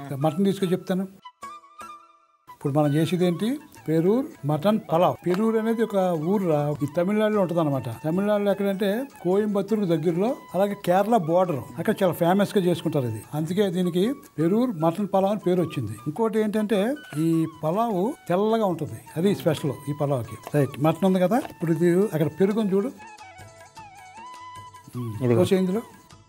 Mutton తీసుకొని చెప్తాను ఇప్పుడు మనం చేసేది ఏంటి పెరూర్ మటన్ పలావ్ పెరూర్ అనేది ఒక ఊరురా ఈ తమిళనాడులో ఉంటుంది అనమాట తమిళనాడులో ఎక్కడంటే కోయంబత్తూరు దగ్గరలో అలాగే కేరళ బోర్డర్ అక్కడ చాలా ఫేమస్ గా చేసుకుంటారు ఇది అందుకే దీనికి పెరూర్ మటన్ పలావ్ అని పేరు వచ్చింది ఇంకోటి ఏంటంటే ఈ పలావ్ తెల్లగా ఉంటుంది అది స్పెషల్ ఈ పలావ్కి రైట్ మటన్ ఉంది కదా ఇప్పుడు ఇది అక్కడ పెరుగుని చూడు ఇదిగో. కోసే ఇందులో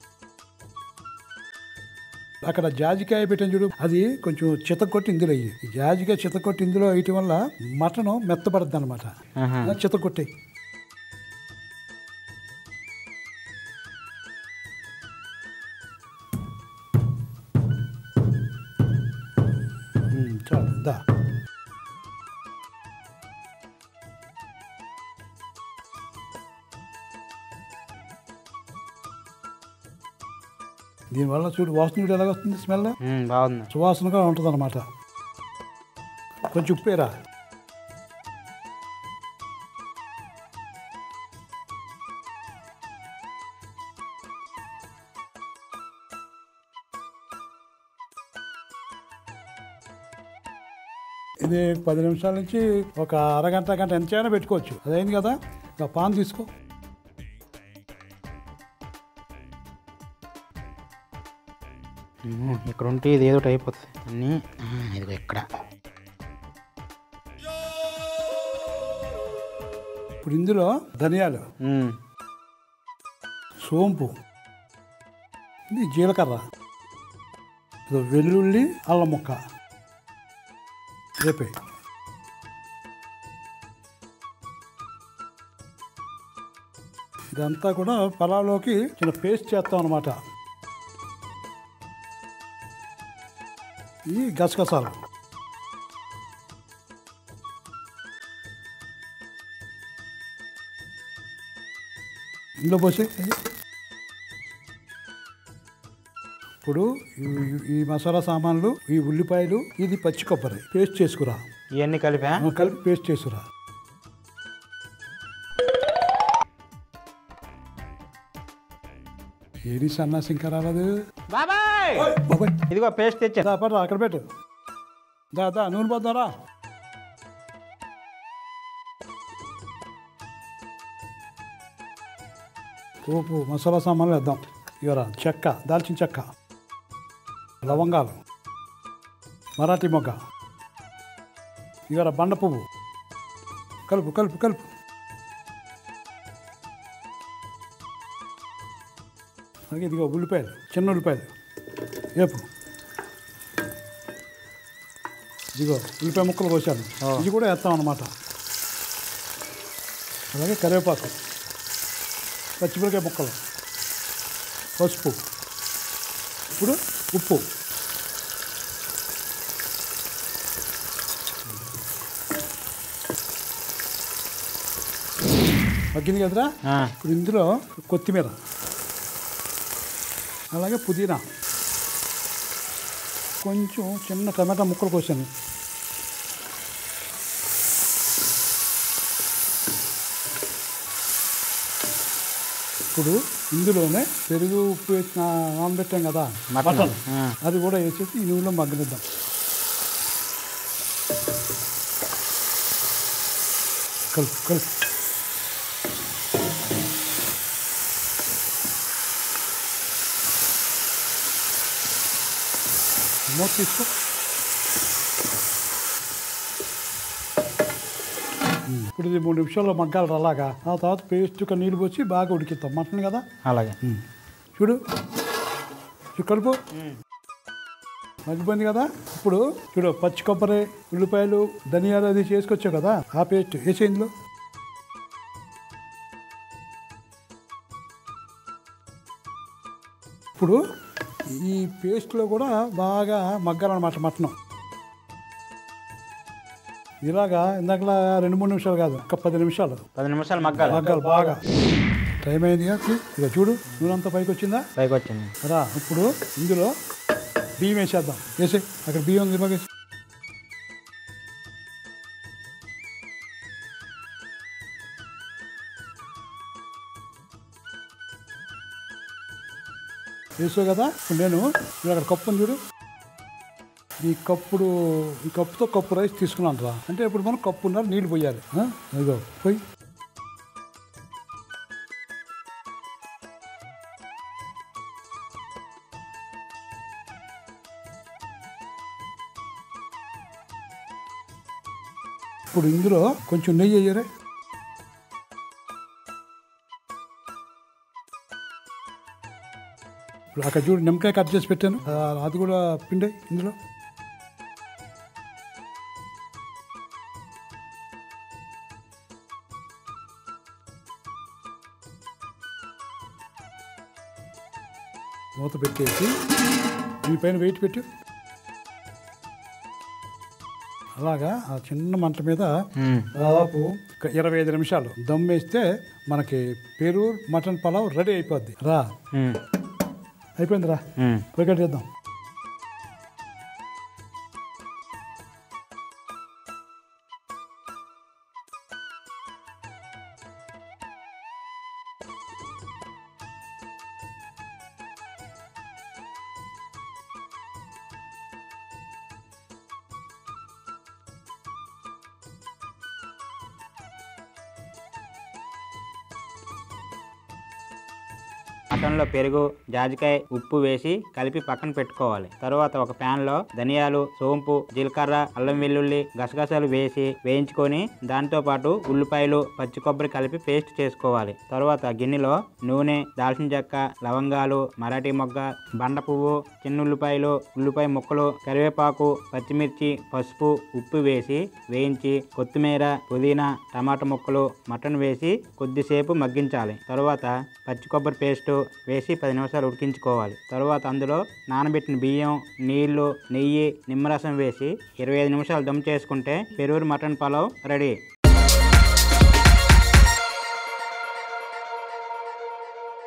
అక్కడ జాజికాయ పెట్టాను చూడు అది కొంచెం చితకొట్టి ఇందులో అయ్యి ఈ జాజికాయ చితకొట్టి ఇందులో వేయటం వల్ల మటన్ మెత్తబడుద్ది అనమాట ఆహా. చితకొట్టి ఉమ్, చాలు దా దీనివల్ల చూడు వాసన చూడు ఎలాగ వస్తుంది స్మెల్ ఉమ్, బాగుంది సువాసనగా ఉంటుంది అనమాట కొంచెం ఉప్పేరా ఇది పది నిమిషాల నుంచి ఒక అరగంట గంట ఎంత అయినా పెట్టుకోవచ్చు అదైంది కదా ఇక పాన్ తీసుకో ఉమ్, ఇక్కడ ఉంటే ఇది ఏదో ఒకటి అయిపోతుంది అన్నీ ఆ, ఇదిగో ఇక్కడ ఇప్పుడు ఇందులో ధనియాలు ఉమ్, సోంపు ఇది జీలకర్ర ఇది వెల్లుల్లి అల్లం ముక్క రేపే ఇదంతా కూడా పలావ్లోకి చిన్న పేస్ట్ చేస్తాం అనమాట ఈ గసగసాలు ఇందులో పోసి ఇప్పుడు ఈ- ఈ మసాలా సామాన్లు ఈ ఉల్లిపాయలు ఇది పచ్చి కొబ్బరి పేస్ట్ చేసుకురా ఇవన్నీ కలిపా ఆ, కలిపి పేస్ట్ చేసుకురా ఏది సన్నాసి ఇంకా రాలేదు బాబాయ్ బాబాయ్ ఇదిగో పేస్ట్ తెచ్చా దా పట్రా అక్కడ పెట్టు దా దా నూనె పోతారా ఉప్పు మసాలా సామాన్లు వేద్దాం ఇవరా చెక్క దాల్చిన చెక్క లవంగాలు మరాఠీ మొగ్గ ఇవరా బండ పువ్వు కలుపు కలుపు కలుపు అలాగే ఇదిగో ఉల్లిపాయలు చిన్న ఉల్లిపాయలు వేపు ఇదిగో ఉల్లిపాయ ముక్కలు కోసాను ఇది కూడా వేస్తాం అన్నమాట అలాగే కరివేపాకు పచ్చిమిరకాయ ముక్కలు పసుపు ఇప్పుడు ఉప్పు మగ్గింది కదరా ఆ, ఇప్పుడు ఇందులో కొత్తిమీర అలాగే పుదీనా కొంచెం చిన్న టమాటా ముక్కలు కోసాను ఇప్పుడు ఇందులోనే పెరుగు ఉప్పు వేసి నా- నానబెట్టాం కదా మటన్. మటన్ ఆ. అది కూడా వేసేసి ఈ నూనెలో మగ్గనిద్దాం కలుపు కలుపు మూత తీసుకో ఇప్పుడు ఇది మూడు నిమిషాల్లో మగ్గాలి అలాగా ఆ తర్వాత పేస్ట్ ఒక నీళ్ళు పోసి బాగా ఉడికిస్తాం మటన్ కదా అలాగే చూడు చూడు కలుపు మగ్గిపోయింది కదా ఇప్పుడు చూడు పచ్చి కొబ్బరి ఉల్లిపాయలు ధనియాలు అది చేసుకొచ్చావు కదా ఆ పేస్ట్ వేసే ఇందులో ఇప్పుడు ఈ పేస్ట్లో కూడా బాగా మగ్గాలన్నమాట మటన్ ఇలాగా ఇందాకలా రెండు మూడు నిమిషాలు కాదు ఒక పది నిమిషాలు పది నిమిషాలు మగ్గాలి మగ్గాలి బాగా టైం అయింది ఇక చూడు నూనె అంతా పైకి వచ్చిందా పైకి వచ్చింది రా ఇప్పుడు ఇందులో బియ్యం వేసేద్దాం వేసే అక్కడ బియ్యం ఉంది బాగా వేసి. వేసావు కదా ఇప్పుడు నేను ఇప్పుడు అక్కడ కప్పు ఉంది చూడు ఈ కప్పుడు ఈ కప్పుతో కప్పు రైస్ తీసుకున్నాను రా అంటే ఇప్పుడు మనం కప్పున్నర నీళ్ళు పోయాలి ఆ? ఇదిగో పోయి ఇప్పుడు ఇందులో కొంచెం నెయ్యి వేయరే ఇప్పుడు అక్కడ చూడు నిమ్మకాయ కట్ చేసి పెట్టాను ఆ, అది కూడా పిండే ఇందులో మూత పెట్టేసి దీనిపైన వెయిట్ పెట్టు అలాగా ఆ చిన్న మంట మీద మ్మ్. దాదాపు ఒక ఇరవై ఐదు నిమిషాలు దమ్ వేస్తే మనకి పెరూర్ మటన్ పలావ్ రెడీ అయిపోద్ది రా మ్మ్. అయిపోయింది రా మ్మ్. పోయి చేద్దాం మటన్లో పెరుగు జాజికాయ ఉప్పు వేసి కలిపి పక్కన పెట్టుకోవాలి తర్వాత ఒక pan లో ధనియాలు సోంపు జీలకర్ర అల్లం వెల్లుల్లి గసగసాలు వేసి వేయించుకొని దాంతో పాటు ఉల్లిపాయలు పచ్చి కొబ్బరి కలిపి పేస్ట్ చేసుకోవాలి తర్వాత గిన్నెలో నూనె దాల్చిన చెక్క లవంగాలు మరాఠీ మొగ్గ బండ పువ్వు చిన్న ఉల్లిపాయలు ఉల్లిపాయ ముక్కలు కరివేపాకు పచ్చిమిర్చి పసుపు ఉప్పు వేసి వేయించి కొత్తిమీర పుదీనా టమాటా ముక్కలు మటన్ వేసి కొద్దిసేపు మగ్గించాలి తరువాత పచ్చి కొబ్బరి పేస్టు వేసి పది నిమిషాలు ఉడికించుకోవాలి తరువాత అందులో నానబెట్టిన బియ్యం నీళ్లు నెయ్యి నిమ్మరసం వేసి ఇరవై ఐదు నిమిషాలు దమ్ చేసుకుంటే పెరుగు మటన్ పలావ్ రెడీ